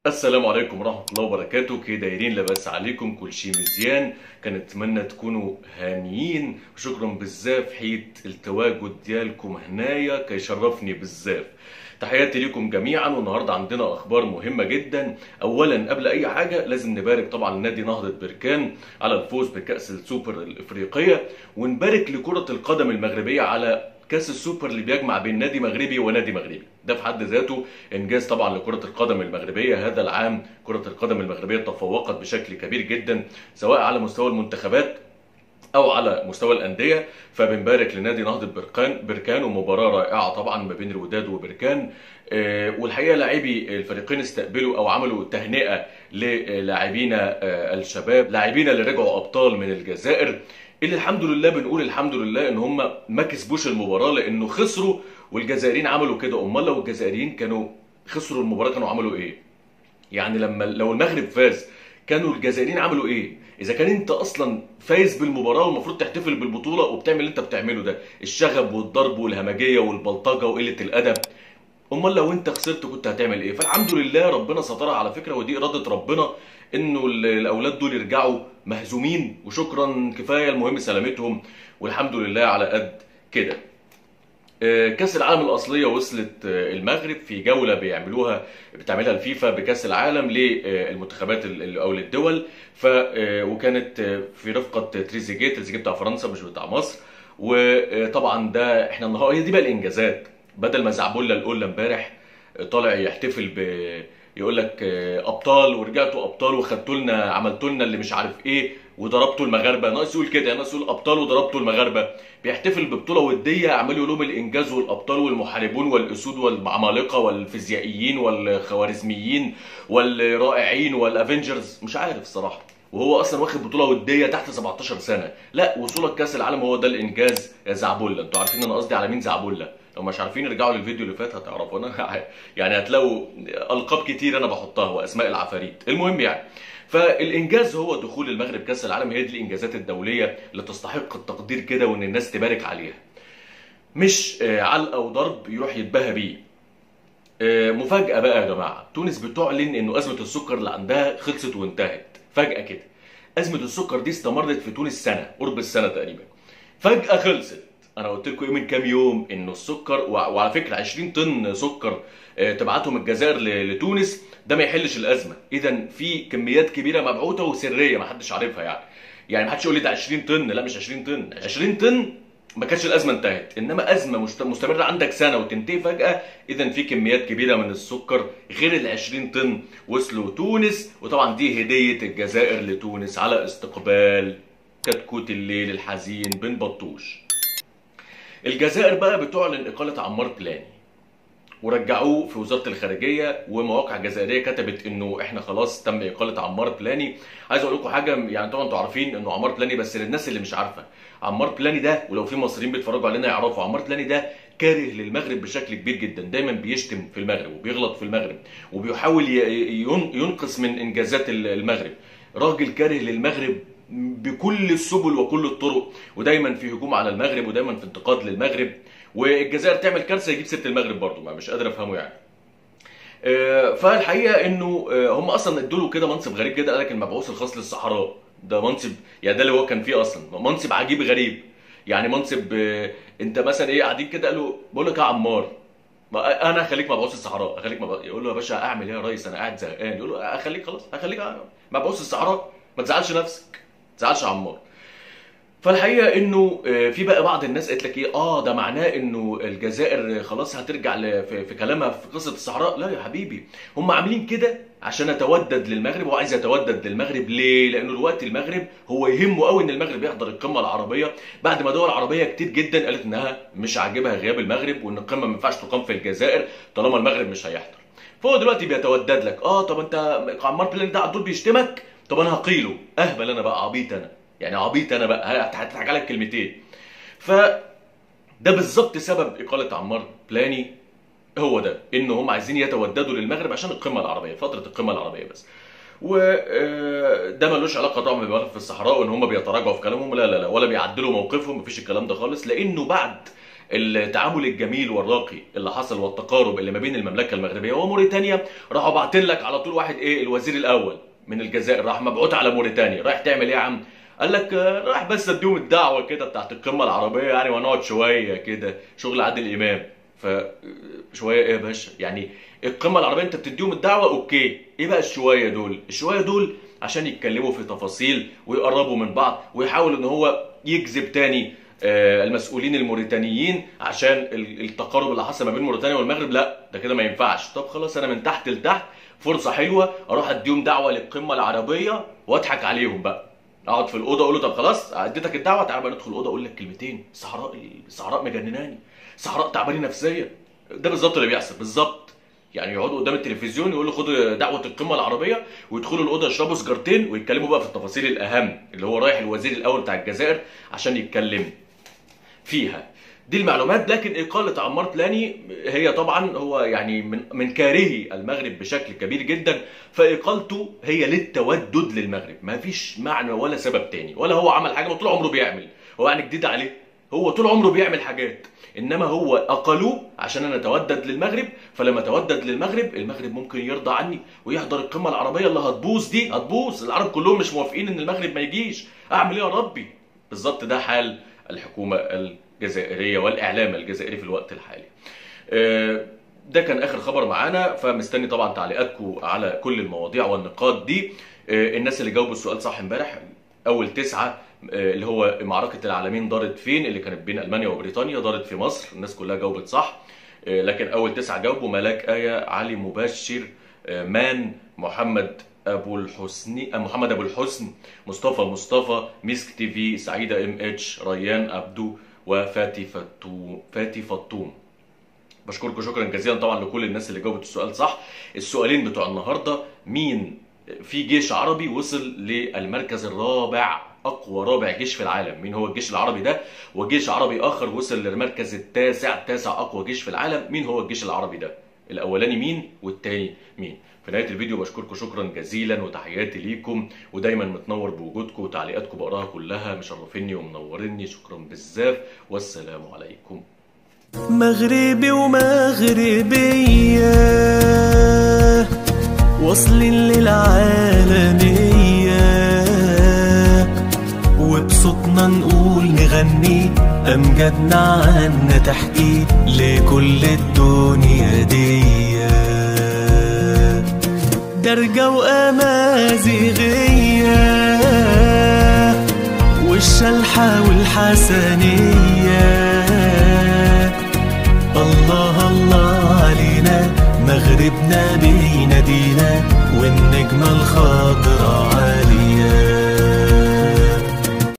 السلام عليكم ورحمة الله وبركاته كي دايرين لاباس عليكم كل شيء مزيان كنتمنى تكونوا هانيين وشكرا بزاف حيت التواجد ديالكم هنايا كيشرفني بزاف تحياتي ليكم جميعا والنهارده عندنا اخبار مهمه جدا اولا قبل اي حاجه لازم نبارك طبعا لنادي نهضه بركان على الفوز بكاس السوبر الافريقيه ونبارك لكره القدم المغربيه على كاس السوبر اللي بيجمع بين نادي مغربي ونادي مغربي ده في حد ذاته انجاز طبعا لكره القدم المغربيه هذا العام كره القدم المغربيه تفوقت بشكل كبير جدا سواء على مستوى المنتخبات او على مستوى الانديه فبنبارك لنادي نهضه بركان بركان ومباراه رائعه طبعا ما بين الوداد وبركان آه، والحقيقه لاعبي الفريقين استقبلوا او عملوا تهنئه للاعبينا آه، الشباب لاعبينا اللي رجعوا ابطال من الجزائر اللي الحمد لله بنقول الحمد لله ان هم ما كسبوش المباراه لانه خسروا والجزائريين عملوا كده امال لو الجزائريين كانوا خسروا المباراه كانوا عملوا ايه يعني لما لو المغرب فاز كانوا الجزائريين عملوا ايه؟ اذا كان انت اصلا فايز بالمباراه والمفروض تحتفل بالبطوله وبتعمل اللي انت بتعمله ده الشغب والضرب والهمجيه والبلطجه وقله الادب امال لو انت خسرت كنت هتعمل ايه؟ فالحمد لله ربنا سترها على فكره ودي اراده ربنا انه ال- الاولاد دول يرجعوا مهزومين وشكرا كفايه المهم سلامتهم والحمد لله على قد كده. آه، كاس العالم الاصليه وصلت آه، المغرب في جوله بيعملوها بتعملها الفيفا بكاس العالم للمنتخبات ال- او للدول ف آه، وكانت آه، في رفقه تريزيجيه تريزيجيه بتاع فرنسا مش بتاع مصر وطبعا ده احنا النهارده هي دي بقى الانجازات بدل ما زعبولة القله امبارح آه، طالع يحتفل ب يقول لك آه، ابطال ورجعتوا ابطال وخدتوا لنا عملتوا لنا اللي مش عارف ايه وضربتوا المغاربه ناقص يقول كده ناقص يقول ابطال وضربتوا المغاربه بيحتفل ببطوله وديه عمالوا لهم الانجاز والابطال والمحاربون والاسود والعمالقه والفيزيائيين والخوارزميين والرائعين والافنجرز مش عارف الصراحه وهو اصلا واخد بطوله وديه تحت 17 سنه لا وصولك كاس العالم هو ده الانجاز يا زعبله انتوا عارفين انا قصدي على مين زعبله لو مش عارفين ارجعوا للفيديو اللي فات هتعرفوا انا يعني هتلاقوا القاب كتير انا بحطها واسماء العفاريت المهم يعني فالانجاز هو دخول المغرب كاس العالم هي دي الانجازات الدوليه اللي تستحق التقدير كده وان الناس تبارك عليها مش آه، علقه وضرب يروح يتباهى بيه آه، مفاجاه بقى يا جماعه تونس بتعلن انه ازمه السكر اللي عندها خلصت وانتهت فجاه كده ازمه السكر دي استمرت في تونس سنه قرب السنه تقريبا فجاه خلصت انا قلت لكم ايه من كام يوم انه السكر وع- وعلى فكره 20 طن سكر آه، تبعتهم الجزائر ل- لتونس ده ما يحلش الازمه اذا في كميات كبيره مبعوثه وسريه ما حدش عارفها يعني يعني ما حدش يقول لي ده 20 طن لا مش 20 طن 20 طن ما كانتش الازمه انتهت انما ازمه مست- مستمره عندك سنه وتنتهي فجاه اذا في كميات كبيره من السكر غير ال 20 طن وصلوا تونس وطبعا دي هديه الجزائر لتونس على استقبال كتكوت الليل الحزين بن بطوش الجزائر بقى بتعلن اقاله عمار بلاني ورجعوه في وزاره الخارجيه ومواقع جزائريه كتبت انه احنا خلاص تم اقاله عمار بلاني عايز اقول لكم حاجه يعني طبعا انتوا عارفين انه عمار بلاني بس للناس اللي مش عارفه عمار بلاني ده ولو في مصريين بيتفرجوا علينا يعرفوا عمار بلاني ده كاره للمغرب بشكل كبير جدا دايما بيشتم في المغرب وبيغلط في المغرب وبيحاول ي- ين- ينقص من انجازات ال- المغرب راجل كاره للمغرب بكل السبل وكل الطرق ودايما في هجوم على المغرب ودايما في انتقاد للمغرب والجزائر تعمل كارثه يجيب سيره المغرب برضه ما مش قادر افهمه يعني آه، فالحقيقه انه آه، هم اصلا ادوا له كده منصب غريب جدا قال لك المبعوث الخاص للصحراء ده منصب يعني ده اللي هو كان فيه اصلا منصب عجيب غريب يعني منصب آه، انت مثلا ايه قاعدين كده قالوا بقول لك يا عمار ما انا هخليك مبعوث الصحراء هخليك مبعوث يقول له يا باشا اعمل ايه يا ريس انا قاعد زهقان يقول له هخليك خلاص هخليك مبعوث الصحراء ما تزعلش نفسك ما تزعلش يا عمار فالحقيقه انه آه، في بقى بعض الناس قالت لك ايه اه ده معناه انه الجزائر خلاص هترجع ل- في في كلامها في قصه الصحراء لا يا حبيبي هم عاملين كده عشان اتودد للمغرب وعايز يتودد للمغرب ليه لانه دلوقتي المغرب هو يهمه قوي ان المغرب يحضر القمه العربيه بعد ما دول عربيه كتير جدا قالت انها مش عاجبها غياب المغرب وان القمه ما ينفعش تقام في الجزائر طالما المغرب مش هيحضر فهو دلوقتي بيتودد لك اه طب انت عمار بلان ده على طول بيشتمك طب انا هقيله اهبل انا بقى عبيط انا يعني عبيط انا بقى هضحك عليك كلمتين ف ده بالظبط سبب اقاله عمار بلاني هو ده ان هم عايزين يتوددوا للمغرب عشان القمه العربيه فتره القمه العربيه بس وده ملوش علاقه طبعا بملف الصحراء وان هم بيتراجعوا في كلامهم لا لا لا ولا بيعدلوا موقفهم مفيش الكلام ده خالص لانه بعد التعامل الجميل والراقي اللي حصل والتقارب اللي ما بين المملكه المغربيه وموريتانيا راحوا باعتين لك على طول واحد ايه الوزير الاول من الجزائر راح مبعوث على موريتانيا رايح تعمل ايه يا عم قال لك آه، راح بس اديهم الدعوه كده بتاعت القمه العربيه يعني ونقعد شويه كده شغل عادل امام ف شويه ايه يا باشا يعني القمه العربيه انت بتديهم الدعوه اوكي ايه بقى الشويه دول الشويه دول عشان يتكلموا في تفاصيل ويقربوا من بعض ويحاول ان هو يجذب تاني آه، المسؤولين الموريتانيين عشان ال- التقارب اللي حصل ما بين موريتانيا والمغرب لا ده كده ما ينفعش طب خلاص انا من تحت لتحت فرصه حلوه اروح اديهم دعوه للقمه العربيه واضحك عليهم بقى اقعد في الاوضه اقول له طب خلاص اديتك الدعوه تعال بقى ندخل الاوضه اقول لك كلمتين صحراء الصحراء مجنناني صحراء تعباني نفسيا ده بالظبط اللي بيحصل بالظبط يعني يقعدوا قدام التلفزيون يقولوا خدوا دعوه القمه العربيه ويدخلوا الاوضه يشربوا سجارتين ويتكلموا بقى في التفاصيل الاهم اللي هو رايح الوزير الاول بتاع الجزائر عشان يتكلم فيها دي المعلومات لكن إقالة عمار تلاني هي طبعا هو يعني من من كارهي المغرب بشكل كبير جدا فإقالته هي للتودد للمغرب ما فيش معنى ولا سبب تاني ولا هو عمل حاجة ما طول عمره بيعمل هو يعني جديد عليه هو طول عمره بيعمل حاجات انما هو اقلوه عشان انا اتودد للمغرب فلما اتودد للمغرب المغرب ممكن يرضى عني ويحضر القمه العربيه اللي هتبوظ دي هتبوظ العرب كلهم مش موافقين ان المغرب ما يجيش اعمل ايه يا ربي بالظبط ده حال الحكومه الجزائريه والاعلام الجزائري في الوقت الحالي آه، ده كان اخر خبر معانا فمستني طبعا تعليقاتكم على كل المواضيع والنقاط دي آه، الناس اللي جاوبوا السؤال صح امبارح اول تسعه آه، اللي هو معركه العالمين دارت فين اللي كانت بين المانيا وبريطانيا دارت في مصر الناس كلها جاوبت صح آه، لكن اول تسعه جاوبوا ملاك ايه علي مبشر آه، مان محمد ابو الحسني آه، محمد ابو الحسن مصطفى مصطفى ميسك تي في سعيده ام اتش ريان ابدو وفاتي فتو فاتي فطوم بشكركم شكرا جزيلا طبعا لكل الناس اللي جاوبت السؤال صح السؤالين بتوع النهارده مين في جيش عربي وصل للمركز الرابع اقوى رابع جيش في العالم مين هو الجيش العربي ده وجيش عربي اخر وصل للمركز التاسع تاسع اقوى جيش في العالم مين هو الجيش العربي ده الاولاني مين والتاني مين في نهايه الفيديو بشكركم شكرا جزيلا وتحياتي ليكم ودايما متنور بوجودكم وتعليقاتكم بقراها كلها مشرفيني ومنوريني شكرا بزاف والسلام عليكم مغربي ومغربية واصلين للعالمية وبصوتنا نقول نغني أمجادنا عنا تحكي لكل الدنيا دي درجة وأمازيغية والشلحة والحسنية الله الله علينا مغربنا بينادينا والنجمة الخضراء